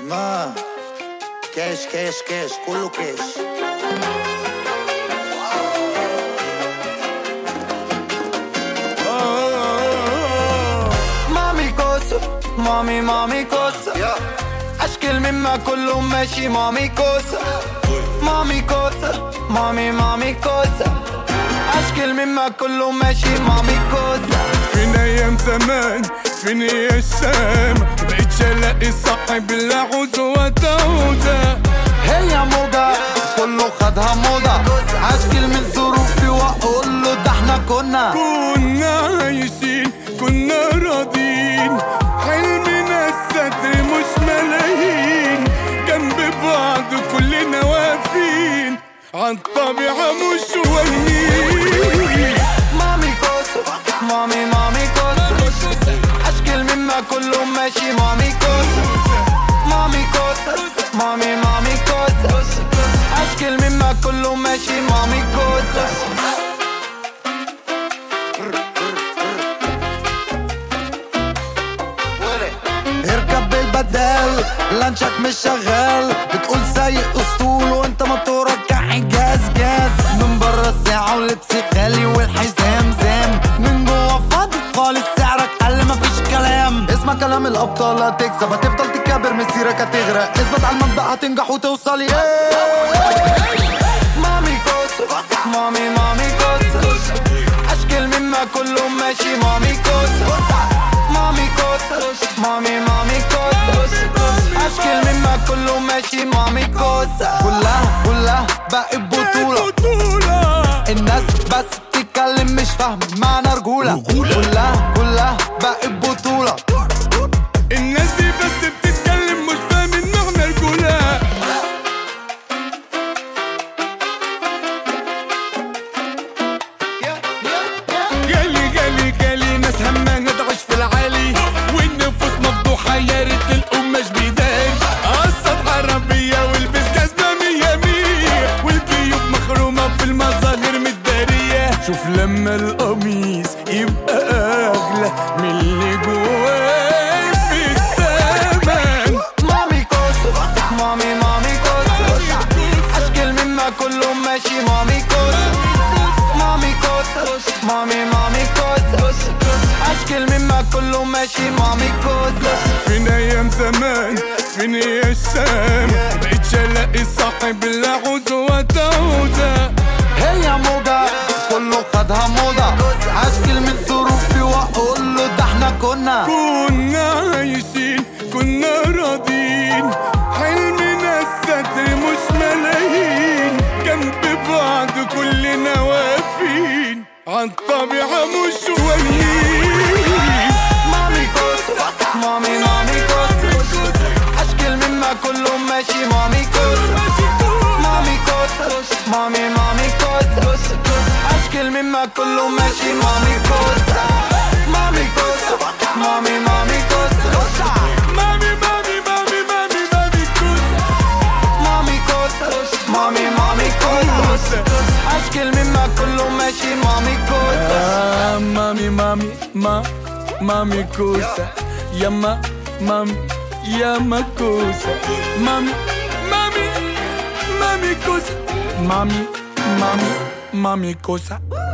ما كاش كاش كاش كله كاش مامي كوسة مامي مامي كوسة يا اشكال مما كله ماشي مامي كوسة مامي كوسة مامي مامي كوسة اشكال مما كله ماشي مامي كوسة فين ايام زمان فين يا الشام بقيتش الاقي صاحب العوز وتعوزة هي موجة كله خدها موضة اشكال من ظروفي واقول له ده احنا كنا كنا عايشين كنا راضيين حلمنا الستر مش ملايين جنب بعض كلنا واقفين عالطبيعة مش واهمين مامي كوسة مامي مامي كوسة اشكال مما كله ماشي مامي كوسة مامي كوسة مامي مامي كوسة اشكال مما كله ماشي مامي كوسة اركب بالبدال لانشك مش شغال بتقول سايق اسطول وانت موتورك كحجاز جاز من بره الساعة ولبسي غالي والحزام زام من جوه فاضي خالص سعرك قل مفيش كلام اسمع كلام الابطال هتكسب هتفضل تكابر مسيرك هتغرق اثبت على المبدأ هتنجح وتوصل ياه مامي كوسة مامي مامي كوسة اشكال مما كله ماشي مامي كوسة مامي كوسة مامي مامي كوسة اشكال مما كله ماشي مامي كوسة كلها كلها بقت بطولة بطولة الناس بس تتكلم مش فاهم معنى رجولة كلها كلها بقت بطولة الناس دي بس بتتكلم مش فاهم ان احنا رجولة جالي جالي جالي ناس همانة تعيش في العالي والنفوس مفضوحة يا ريت القماش بيداري قصة عربية والبس جزمة مية مية والجيوب مخرومة في المظاهر متدارية شوف لما القميص يبقى أغلى من اللي جواه في الثمن مامي كوسة مامي مامي كوسة اشكال مما كله ماشي مامي كوسة مامي كوسة مامي مامي كوسة اشكال مما كله ماشي مامي كوسة فين ايام زمان فين يا الشام بقيتش الاقي صاحب العوز وتعوزة هي موجة كله خدها موضة اشكال من ظروفي واقول له ده احنا كنا كنا عايشين كنا راضيين حلمنا الستر مش ملايين جنب بعض كلنا واقفين عالطبيعة مش واهمين مامي كوسة مامي مامي كوسة اشكال مما كله ماشي مامي كوسة مامي كوسة مامي مامي كوسة اشكال مما كله ماشي مامي كوسة مامي كوسة مامي مامي كوسة مامي مامي مامي مامي مامي كوسة مامي كوسة مامي مامي كوسة اشكال مما كله ماشي مامي كوسة Ah, mami, mami, ma, mami cosa. Llama, mami, llama cosa. Mami, mami, mami cosa. Mami, mami, mami cosa.